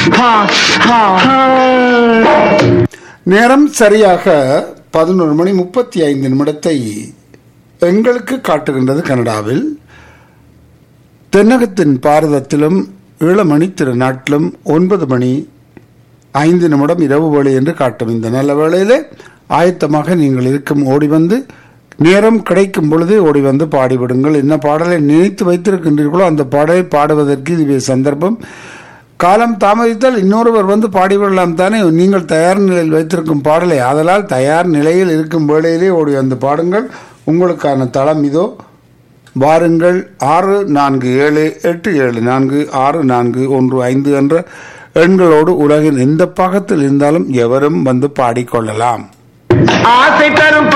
நேரம் சரியாக பதினொரு மணி முப்பத்தி ஐந்து நிமிடத்தை எங்களுக்கு காட்டுகின்றது கனடாவில் தென்னகத்தின் பாரதத்திலும் ஈழமணி திருநாட்டிலும் ஒன்பது மணி ஐந்து நிமிடம் இரவு வேளை என்று காட்டும் இந்த நல்ல வேளையிலே ஆயத்தமாக நீங்கள் இருக்கும் ஓடி வந்து நேரம் கிடைக்கும் பொழுதே ஓடி வந்து பாடிவிடுங்கள் என்ன பாடலை நினைத்து வைத்திருக்கின்றீர்களோ அந்த பாடலை பாடுவதற்கு இதுவே சந்தர்ப்பம் காலம் தாமதித்தால் இன்னொருவர் வந்து பாடிவிடலாம் தானே நீங்கள் தயார் நிலையில் வைத்திருக்கும் பாடலை ஆதலால் தயார் நிலையில் இருக்கும் வேளையிலே ஓடி வந்து பாடுங்கள் உங்களுக்கான தளம் இதோ வாருங்கள் ஆறு நான்கு ஏழு எட்டு ஏழு நான்கு ஆறு நான்கு ஒன்று ஐந்து என்ற எண்களோடு உலகின் எந்த பாகத்தில் இருந்தாலும் எவரும் வந்து பாடிக்கொள்ளலாம் ஆசை தரும்